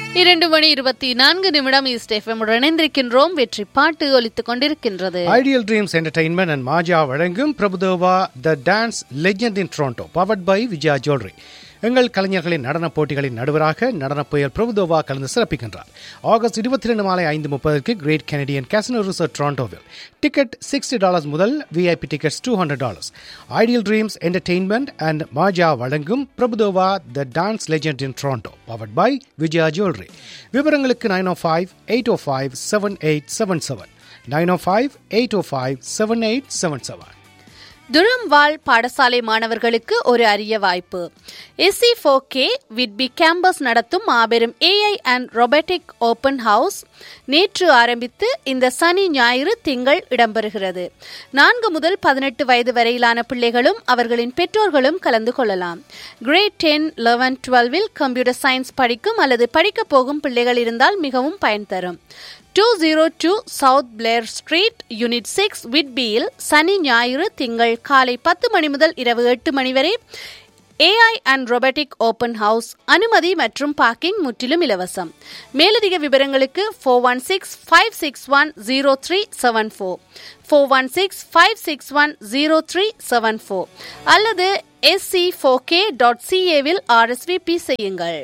இரண்டு மணி இருபத்தி நான்கு நிமிடம் ஈஸ்ட் எஃப்எம் இணைந்திருக்கின்றோம் வெற்றி பாட்டு ஒலித்துக் கொண்டிருக்கின்றது ideal dreams entertainment and Maajja வழங்கும் Prabhudeva the dance legend in Toronto powered by Vijaya jewellery எங்கள் கலைஞர்களின் நடனப் போட்டிகளின் நடுவராக நடனப் புயல் பிரபுதேவா கலந்து சிறப்பிக்கின்றார் ஆகஸ்ட் இருபத்தி ரெண்டு மாலை ஐந்து முப்பதற்கு கிரேட் கெனடியன் கேசனோ ரிசர்ட் டொரண்டோவில் டிக்கெட் சிக்ஸ்டி டாலர்ஸ் முதல் VIP tickets two hundred dollars ideal dreams entertainment and Maajja வழங்கும் Prabhudeva the dance legend in Toronto powered by Vijaya jewellery விவரங்களுக்கு nine O five eight O five seven eight seven seven nine O five eight O five seven eight seven seven Durham வாழ் பாடசாலை மாணவர்களுக்கு ஒரு அரிய வாய்ப்பு SC four K Whitby campus நடத்தும் மாபெரும் AI and robotic open house நேற்று ஆரம்பித்து இந்த சனி ஞாயிறு திங்கள் இடம்பெறுகிறது நான்கு முதல் பதினெட்டு வயது வரையிலான பிள்ளைகளும் அவர்களின் பெற்றோர்களும் கலந்து கொள்ளலாம் கிரேட் டென் லெவன் டுவெல்வில் கம்ப்யூட்டர் சயின்ஸ் படிக்கும் அல்லது படிக்கப் போகும் பிள்ளைகள் இருந்தால் மிகவும் பயன் தரும் two zero two south Blair street unit six விட்பியில் சனி ஞாயிறு திங்கள் காலை பத்து மணி முதல் இரவு எட்டு மணி வரை AI and robotic open house அனுமதி மற்றும் பார்க்கிங் முற்றிலும் இலவசம் மேலதிக விவரங்களுக்கு four one six five six one zero three seven four four one six five six one zero three seven four அல்லது எஸ்சி ஃபோர் கே டாட் சிஏவில் ஆர்எஸ்விபி செய்யுங்கள்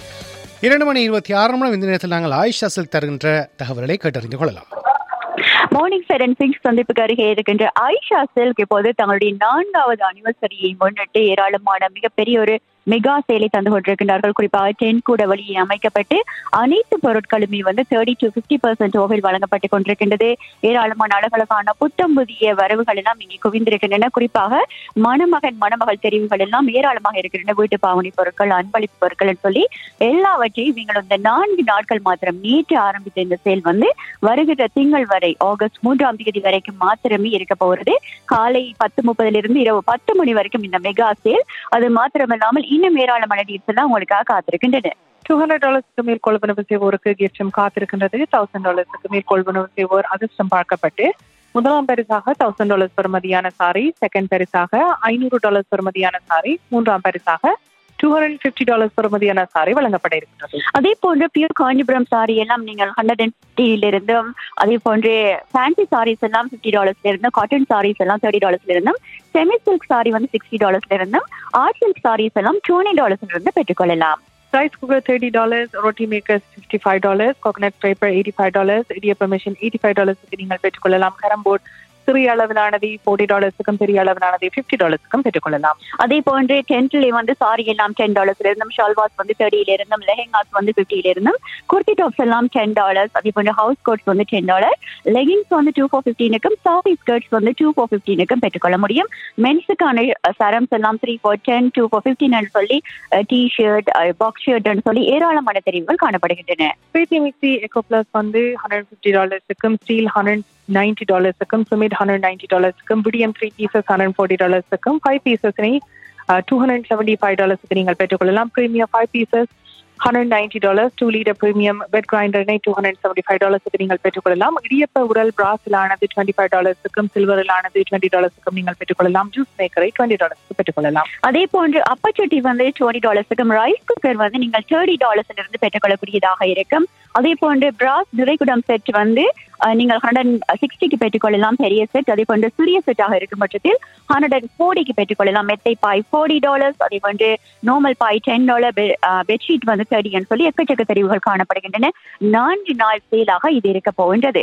இரண்டு மணி இருபத்தி ஆறு நிமிடம் இந்த நேரத்தில் நாங்கள் ஆயிஷா சில்க் தருகின்ற தகவல்களை கேட்டறிந்து கொள்ளலாம் மார்னிங் செவன் சிக்ஸ் சந்திப்புக்கு அருகே இருக்கின்ற ஆயிஷா சில்க் இப்போது தங்களுடைய நான்காவது அனிவர்சரியை முன்னிட்டு ஏராளமான மிகப்பெரிய ஒரு மெகா சேலை தந்து கொண்டிருக்கின்றார்கள் குறிப்பாக டென் கூட வழியை அமைக்கப்பட்டு அனைத்து பொருட்களுமே வந்து தேர்ட்டி டு பிப்டி பர்சன்ட் ஓவில் வழங்கப்பட்டு கொண்டிருக்கின்றது ஏராளமான அழகழகான புத்தம் புதிய வரவுகள் எல்லாம் இங்கே குவிந்திருக்கின்றன குறிப்பாக மணமகன் மணமகள் தெரிவுகள் எல்லாம் ஏராளமாக இருக்கின்றன வீட்டு பாவனை பொருட்கள் அன்பளிப்பு பொருட்கள் சொல்லி எல்லாவற்றையும் நீங்கள் இந்த நான்கு நாட்கள் மாத்திரம் நேற்று ஆரம்பித்த இந்த சேல் வந்து வருகிற திங்கள் வரை ஆகஸ்ட் மூன்றாம் தேதி வரைக்கும் மாத்திரமே இருக்க போகிறது காலை பத்து முப்பதிலிருந்து இரவு பத்து மணி வரைக்கும் இந்த மெகா சேல் அது மாத்திரமல்லாமல் இன்னும் ஏராளமான டீல்ஸ் எல்லாம் உங்களுக்காக காத்திருக்கின்றன டூ ஹண்ட்ரட் டாலர்ஸ்க்கு மேல் கொள்வனவு செய்வோருக்கு கிஃப்டும் காத்திருக்கின்றது தௌசண்ட் டாலர்ஸ்க்கு மேல் கொள்வனவு செய்வோர் அதிர்ஷ்டம் பார்க்கப்பட்டு முதலாம் பரிசாக தௌசண்ட் டாலர்ஸ் பெறுமதியான சாரி செகண்ட் பரிசாக ஐநூறு டாலர்ஸ் பெறுமதியான சாரி மூன்றாம் பரிசாக டூ ஹண்ட்ரட் பிப்டி டாலர்ஸ் பெறுமதியான சாரி வழங்கப்பட இருக்கின்றது அதே போன்று பியூர் காஞ்சிபுரம் சாரி எல்லாம் நீங்கள் ஹண்ட்ரட் அண்ட் இருந்தும் அதே போன்று ஃபேன்சி சாரீஸ் எல்லாம் ஃபிஃப்டி டாலர்ஸ்ல இருந்தும் காட்டன் சாரீஸ் எல்லாம் தேர்ட்டி டாலர்ஸ்ல இருந்தும் செமி சில்க் சாரி வந்து சிக்ஸ்டி டாலர்ஸ்ல இருந்தும் ஆர்ட் சில்க் சாரீஸ் எல்லாம் டுவெண்ட்டி டாலர்ஸ்ல இருந்து பெற்றுக்கொள்ளலாம் rice cooker thirty dollars roti makers fifty five dollars coconut paper eighty five dollars இடியப்ப மிஷின் எயிட்டி ஃபைவ் டாலர்ஸ்க்கு நீங்கள் பெற்றுக்கொள்ளலாம் கேரம் போர்ட் சிறிய அளவிலானதை ஃபோர்ட்டி டாலர்ஸுக்கும் பெரிய அளவிலானதை ஃபிஃப்டி டாலர்ஸுக்கும் பெற்றுக்கொள்ளலாம் அதே போன்று டென்ட்ல வந்து சாரி எல்லாம் டென் டாலர்ஸ்ல இருந்தும் ஷால்வாஸ் வந்து தேர்ட்டில இருந்தும் லெஹெங்காஸ் வந்து பிப்டில இருந்தும் குர்த்தி டாப்ஸ் எல்லாம் டென் டாலர்ஸ் அதே போன்று ஹவுஸ் கோட்ஸ் வந்து டென் டாலர் லெகிங்ஸ் வந்து டூ ஃபோர் ஃபிஃப்டீனுக்கும் சாரி ஸ்கர்ட்ஸ் வந்து டூ ஃபோர் ஃபிஃப்டீனுக்கும் பெற்றுக்கொள்ள முடியும் மென்ஸுக்கான சரம்ஸ் எல்லாம் three four ten two four fifteen சொல்லி டி ஷர்ட் பாக்ஸ் ஷர்ட்னு சொல்லி ஏராளமான தெரிவுகள் காணப்படுகின்றன பிரீத்தி மிக்சி எக்கோ பிளஸ் வந்து ஹண்ட்ரட் ஃபிஃப்டி டாலர்ஸுக்கும் ஸ்டீல் ஹண்ட்ரட் நைன்டி டாலர்ஸுக்கும் சுமிட் ஹண்ட்ரட் நைன்டி டாலர்ஸுக்கும் Vidiem three pieces hundred forty டாலர்ஸுக்கும் five பீசஸ்னே two hundred seventy five டாலர்ஸுக்கு நீங்கள் பெற்றுக்கொள்ளலாம் premium five pieces hundred ninety dollars two litre premium wet கிரைண்டர்னை டூ ஹண்ட்ரட் செவன்டி ஃபைவ் டாலர்ஸுக்கு நீங்கள் பெற்றுக்கொள்ளலாம் இடியப்ப உரல் பிராஸிலானது டுவெண்ட்டி ஃபைவ் டாலர்ஸுக்கும் சில்வரிலானது டுவெண்ட்டி டாலர்ஸுக்கும் நீங்கள் பெற்றுக்கொள்ளலாம் ஜூஸ் மேக்கரை டுவெண்ட்டி டாலர்ஸுக்கு பெற்றுக்கொள்ளலாம் அதே போன்று அப்பச்சட்டி வந்து டுவெண்ட்டி டாலர்ஸுக்கும் ரைஸ் குக்கர் வந்து நீங்கள் தேர்ட்டி டாலர்ஸ்ல இருந்து பெற்றுக்கொள்ளக்கூடியதாக இருக்கும் அதே போன்று பிராஸ் நிறைகுடம் செட் வந்து நீங்கள் ஹண்ட்ரட் சிக்ஸ்டிக்கு பெற்றுக்கொள்ளலாம் பெரிய செட் அதே போன்று சிறிய செட்டாக இருக்கும் பட்சத்தில் ஹண்ட்ரட் அண்ட் ஃபோர்டிக்கு பெற்றுக்கொள்ளலாம் மெத்தை பாய் ஃபோர்ட்டி டாலர்ஸ் அதே போன்று நார்மல் பாய் டென் டாலர் பெட்ஷீட் வந்து தேர்ட்டின்னு சொல்லி எக்கச்சக்க தெரிவுகள் காணப்படுகின்றன நான்கு நாள் சேலாக இது இருக்க போகின்றது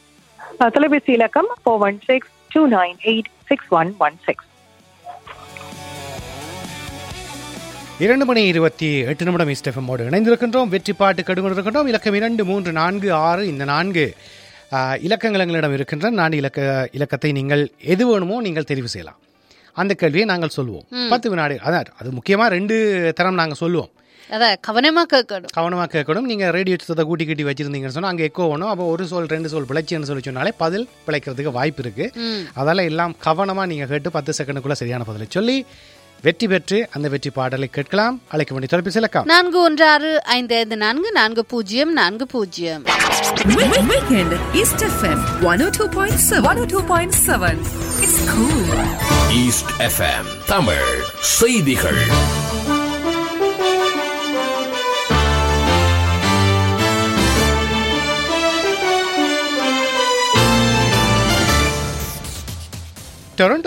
தொலைபேசி இலக்கம் four one six two nine eight six one one six இரண்டு மணி இருபத்தி எட்டு நிமிடம் இஸ்டெஃபமோடு இணைந்திருக்கின்றோம் வெற்றி பாட்டு கடுகொண்டிருக்கின்றோம் இலக்கம் இரண்டு மூன்று நான்கு ஆறு இந்த நான்கு இலக்கங்கள் எங்களிடம் இருக்கின்ற நான்கு இலக்க இலக்கத்தை நீங்கள் எது வேணுமோ நீங்கள் தெரிவு செய்யலாம் அந்த கேள்வியை நாங்கள் சொல்லுவோம் பத்து வினாடி அதான் அது முக்கியமாக ரெண்டு தரம் நாங்கள் சொல்லுவோம் அதான் கவனமா கேட்கணும் கவனமாக கேட்கணும் நீங்கள் ரேடியோ சத்தை கூட்டி கட்டி வச்சிருந்தீங்கன்னு சொன்னால் அங்கே எக்கோ வேணும் அப்போ ஒரு சொல் ரெண்டு சொல் பிழைச்சின்னு சொல்லி சொன்னாலே பதில் பிழைக்கிறதுக்கு வாய்ப்பு இருக்கு அதெல்லாம் எல்லாம் கவனமாக நீங்கள் கேட்டு பத்து செகண்டுக்குள்ள சரியான பதிலை சொல்லி வெற்றி பெற்று அந்த வெற்றி பாடலை கேட்கலாம் அழைக்க வேண்டிய தொலைபேசி இலக்கம் நான்கு ஒன்று ஆறு ஐந்து ஐந்து நான்கு நான்கு பூஜ்ஜியம் நான்கு பூஜ்ஜியம் Weekend East FM 102.7 102.7 It's cool. East FM Tamil செய்திகள்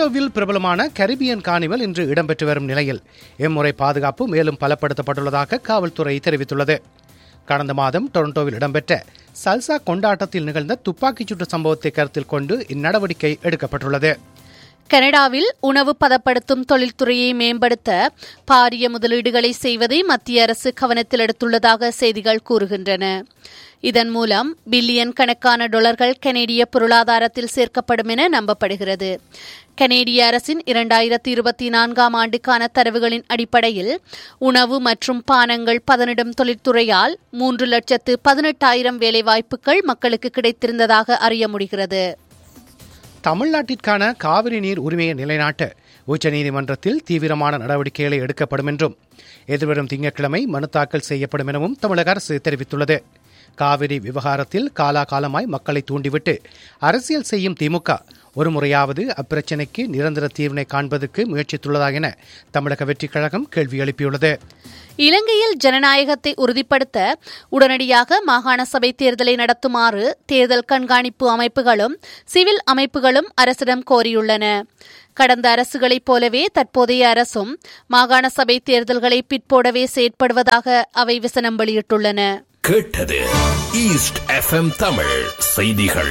டொரண்டோவில் பிரபலமான கரிபியன் கார்னிவல் இன்று இடம்பெற்று வரும் நிலையில் இம்முறை பாதுகாப்பு மேலும் பலப்படுத்தப்பட்டுள்ளதாக காவல்துறை தெரிவித்துள்ளது கடந்த மாதம் டொரண்டோவில் இடம்பெற்ற சல்சா கொண்டாட்டத்தில் நிகழ்ந்த துப்பாக்கிச் சூட்டு சம்பவத்தை கருத்தில் கொண்டு இந்நடவடிக்கை எடுக்கப்பட்டுள்ளது கனடாவில் உணவு பதப்படுத்தும் தொழில்துறையை மேம்படுத்த பாரிய முதலீடுகளை செய்வதை மத்திய அரசு கவனத்தில் எடுத்துள்ளதாக செய்திகள் கூறுகின்றன இதன் மூலம் பில்லியன் கணக்கான டாலர்கள் கனேடிய பொருளாதாரத்தில் சேர்க்கப்படும் என நம்பப்படுகிறது கனேடிய அரசின் இரண்டாயிரத்தி இருபத்தி நான்காம் ஆண்டுக்கான தரவுகளின் அடிப்படையில் உணவு மற்றும் பானங்கள் பதனிடும் தொழிற்துறையால் மூன்று லட்சத்து பதினெட்டாயிரம் வேலைவாய்ப்புகள் மக்களுக்கு கிடைத்திருந்ததாக அறிய முடிகிறது தமிழ்நாட்டிற்கான காவிரி நீர் உரிமையை நிலைநாட்ட உச்சநீதிமன்றத்தில் தீவிரமான நடவடிக்கைகளை எடுக்கப்படும் என்றும் எதிர்வரும் திங்கட்கிழமை மனு தாக்கல் செய்யப்படும் எனவும் தமிழக அரசு தெரிவித்துள்ளது காவிரி விவகாரத்தில் காலாகாலமாய் மக்களை தூண்டிவிட்டு அரசியல் செய்யும் திமுக ஒரு முறையாவது அப்பிரச்சினைக்கு நிரந்தர தீர்வினை காண்பதற்கு முயற்சித்துள்ளதா என தமிழக வெற்றிக் கழகம் கேள்வி எழுப்பியுள்ளது இலங்கையில் ஜனநாயகத்தை உறுதிப்படுத்த உடனடியாக மாகாண சபை தேர்தலை நடத்துமாறு தேர்தல் கண்காணிப்பு அமைப்புகளும் சிவில் அமைப்புகளும் அரசிடம் கோரியுள்ளன கடந்த அரசுகளைப் போலவே தற்போதைய அரசும் மாகாண சபை தேர்தல்களை பிற்போடவே செயற்படுவதாக அவை விசனம் வெளியிட்டுள்ளன கேட்டது ஈஸ்ட் எஃப்எம் தமிழ் செய்திகள்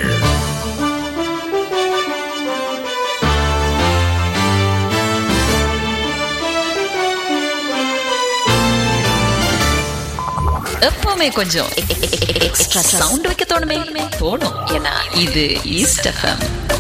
எப்பவுமே கொஞ்சம் எக்ஸ்ட்ரா சவுண்ட் வைக்க தோணுமே தோணும் ஏன்னா இது ஈஸ்ட் எஃப்எம்